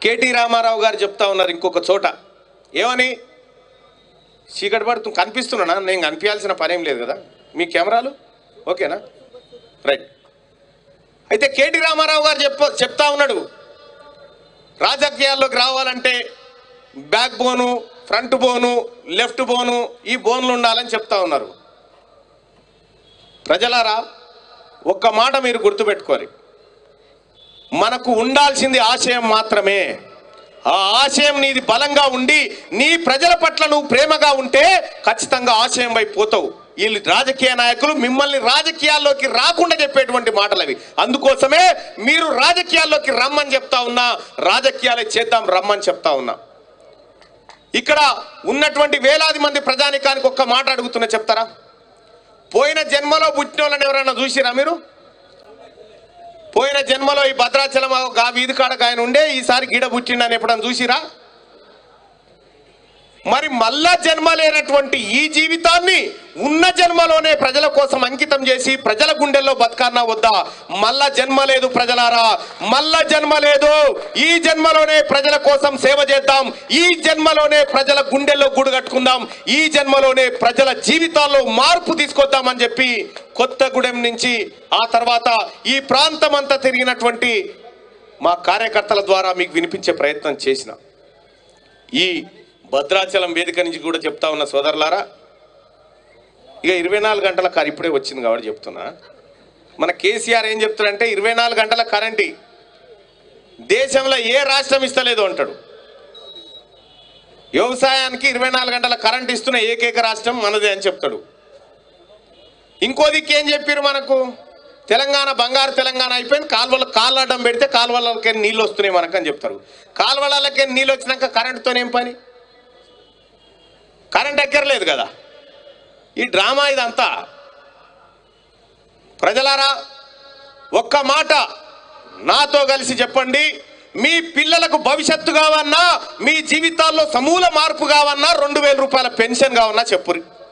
KT Ramarao గారు చెప్తా ఉన్నారు ఇంకొక చోట ఏమని చీకటి పడుతూ కనిపిస్తున్నానా నేను కనిపించాల్సిన పనేం లేదు కదా మీ కెమెరాలు ఓకేనా రైట్ అయితే కేటీ రామారావు గారు చెప్ప చెప్తా ఉన్నాడు రాజకీయాల్లోకి రావాలంటే బ్యాక్ బోను ఫ్రంట్ బోను లెఫ్ట్ బోను ఈ బోన్లు ఉండాలని చెప్తా ఉన్నారు ప్రజలారా ఒక్క మాట మీరు గుర్తుపెట్టుకోరు మనకు ఉండాల్సింది ఆశయం మాత్రమే ఆ ఆశయం నీది బలంగా ఉండి నీ ప్రజల పట్ల నువ్వు ప్రేమగా ఉంటే ఖచ్చితంగా ఆశయం వైపు పోతావు వీళ్ళు రాజకీయ నాయకులు మిమ్మల్ని రాజకీయాల్లోకి రాకుండా చెప్పేటువంటి మాటలు అవి అందుకోసమే మీరు రాజకీయాల్లోకి రమ్మని చెప్తా ఉన్నా రాజకీయాలే చేద్దాం రమ్మని చెప్తా ఉన్నా ఇక్కడ ఉన్నటువంటి వేలాది మంది ప్రజానికానికి ఒక్క మాట అడుగుతున్నా చెప్తారా పోయిన జన్మలో పుట్టిన వాళ్ళని ఎవరైనా చూసిరా మీరు పోయిన జన్మలో ఈ భద్రాచలం గా వీధి కాడకు ఆయన ఉండే ఈసారి గీడ పుట్టిండని ఎప్పుడన్నా చూసిరా మరి మళ్ళా జన్మ లేనటువంటి ఈ జీవితాన్ని ఉన్న జన్మలోనే ప్రజల కోసం అంకితం చేసి ప్రజల గుండెల్లో బతకన్నా వద్దా మళ్ళా జన్మ లేదు ప్రజలారా మళ్ళా జన్మ లేదు ఈ జన్మలోనే ప్రజల కోసం సేవ చేద్దాం ఈ జన్మలోనే ప్రజల గుండెల్లో గూడు కట్టుకుందాం ఈ జన్మలోనే ప్రజల జీవితాల్లో మార్పు తీసుకొద్దామని చెప్పి కొత్తగూడెం నుంచి ఆ తర్వాత ఈ ప్రాంతం అంతా తిరిగినటువంటి మా కార్యకర్తల ద్వారా మీకు వినిపించే ప్రయత్నం చేసిన ఈ భద్రాచలం వేదిక నుంచి కూడా చెప్తా ఉన్న సోదరులారా ఇక ఇరవై నాలుగు గంటల కారు ఇప్పుడే వచ్చింది కాబట్టి చెప్తున్నా మన కేసీఆర్ ఏం చెప్తాడంటే ఇరవై నాలుగు గంటల కరెంట్ దేశంలో ఏ రాష్ట్రం ఇస్తలేదు అంటాడు వ్యవసాయానికి ఇరవై నాలుగు గంటల కరెంట్ ఇస్తున్న ఏకైక రాష్ట్రం మనదే అని చెప్తాడు ఇంకో దిక్కు ఏం చెప్పారు మనకు తెలంగాణ బంగారు తెలంగాణ అయిపోయింది కాలువలు కాళ్ళు అడ్డం పెడితే కాలువలకే నీళ్ళు వస్తున్నాయి మనకు అని చెప్తారు కాలువలకే నీళ్ళు వచ్చినాక కరెంటుతోనేం పని కరెంట్ ఎక్కర్లేదు కదా ఈ డ్రామా ఇదంతా ప్రజలారా ఒక్క మాట నాతో కలిసి చెప్పండి మీ పిల్లలకు భవిష్యత్తు కావన్నా మీ జీవితాల్లో సమూల మార్పు కావన్నా రెండు వేల రూపాయల పెన్షన్ కావన్నా చెప్పురి